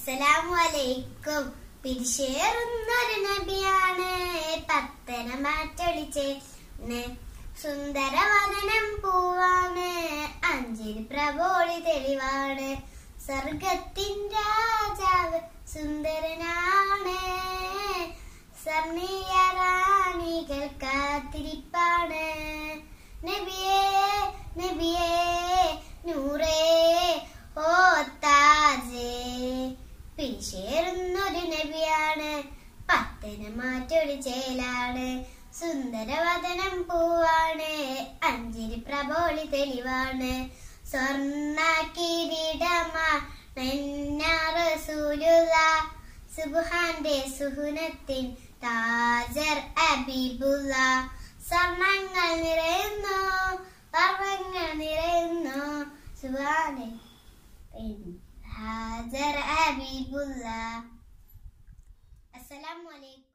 അസ്സലാമു അലൈക്കും പിരിശേറുന്നൊരു നബിയാണ് പത്തന മാറ്റൊളിച്ച് സുന്ദരവദനം പൂവാണ് അഞ്ചിൽ പ്രബോളി തെളിവാണ് സ്വർഗത്തിൻ രാജാവ് സുന്ദരനാണ് സർണീയ റാണികൾ കാത്തിരിപ്പാണ് നബിയേ നബിയേ നൂറേ ഓ താജേ പിരിശേറുന്നൊരു നബിയാണ് പത്തന മാറ്റൊരു ചേലാണ് സുന്ദരവദനം പൂവാണ് അഞ്ചിരി പ്രബോളി തെളിവാണ് സ്വർണ്ണ കിരീടമാ റസൂലുള്ള സുബ്ഹാന്റെ സുഹുനത്തിൻ താജർ അബീബുള്ള സ്വർണ്ണങ്ങൾ നിറയുന്നു പർവങ്ങൾ നിറയുന്നു സുബ്ഹാനെ ഹാജർ ഹബീബുള്ള അസ്സലാമു അലൈക്കും